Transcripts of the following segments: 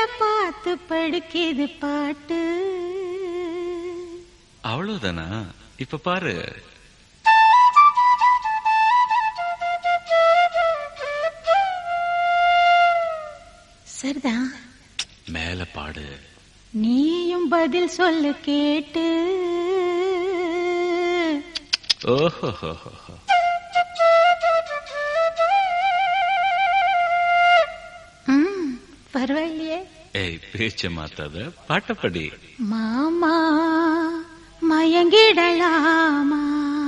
பார்த்து படுக்கிது பாட்டு அவ்வளவுதானா இப்ப பாரு சரிதான் மேல பாடு நீயும் பதில் சொல்லு கேட்டு ஓஹோ ம், பரவாயில்லையே ஏய் பேச்ச மாத்தாத பாட்டப்படி மாமா மயங்கிடலாமா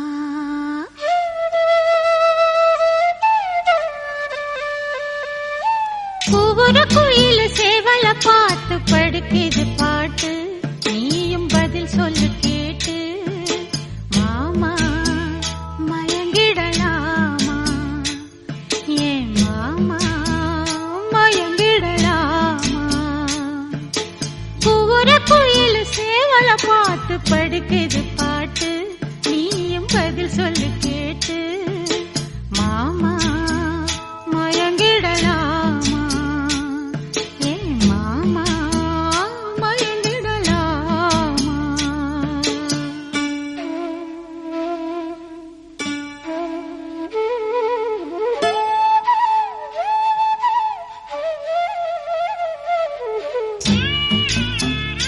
ஒவ்வொரு குயில சேவல பார்த்து படுக்குது பாட்டு நீயும் பதில் சொல்லு கேட்டு மாமா மயங்கிடலாமா ஏன் மாமா மயங்கிடலாமா ஒவ்வொரு குயில் சேவல பார்த்து படுக்குது பாட்டு நீயும் பதில் சொல்லு கேட்டு மாமா மயங்கிடலாமா ஏ மாமா மயங்கிடலாமா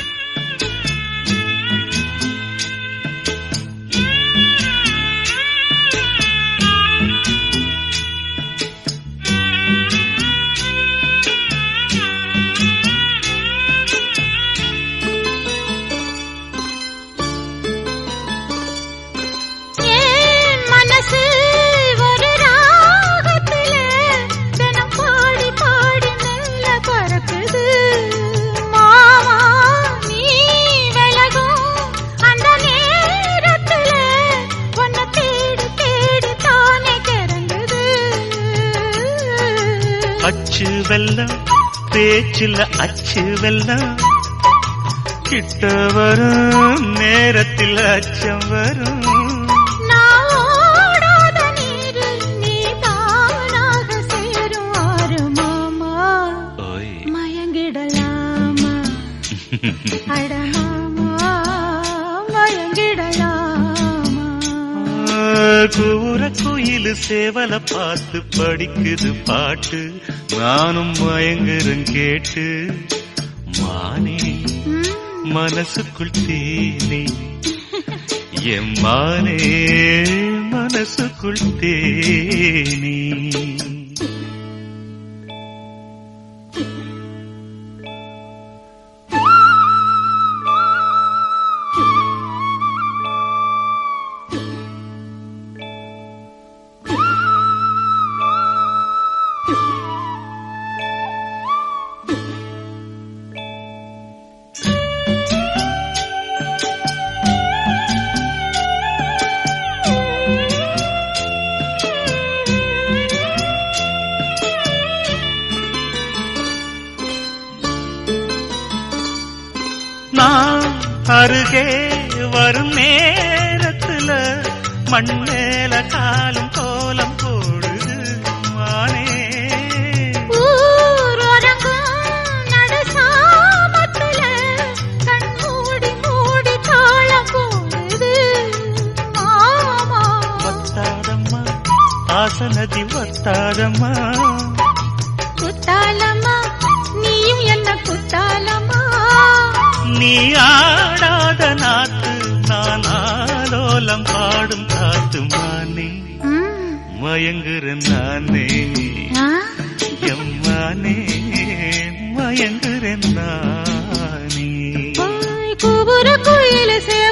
என் மனசு ஒரு ராகத்துல தினம் பாடி பாடி மெல்ல பறக்குது மாமா நீ விலகும் அந்த நேரத்துல உன்னை தேடி தேடி தானே கிறங்குது அச்சு வெல்லம் பேச்சுல அச்சு வெல்லம் கிட்ட வரும் நேரத்தில் அச்சம் வரும் நான் ஓடாத நீரில் நீ தானாக சேரும் ஆறு மாமா ஓய் மயங்கிடலாமா அட மாமா மயங்கிடலாமா கூற குயில் சேவல பார்த்து படிக்குது பாட்டு நானும் மயங்குறேன் கேட்டு மானே ம், மனசுக்குள் தேனே என் மானே மனசுக்குள் தேனே நான் அருகே வரும் நேரத்துல மண் மேல காலும் கோலம் போடுது மானே ஊரடங்கும் நடுசாமத்துல கண் மூடி மூடி தாளம் போடுது மாமா வத்தாதம்மா ஆசனதி வத்தாதம்மா குத்தாலம்மா நீயும் என்ன குத்தாலம்மா நீ ஆடாத நாத்து நான் ஆலோலம் பாடும் காத்து மானே ம், மயங்குறேன் நானே ஆ, எம்மானே மயங்குறேன் நானே ஓய், கூவுற குயில சேவல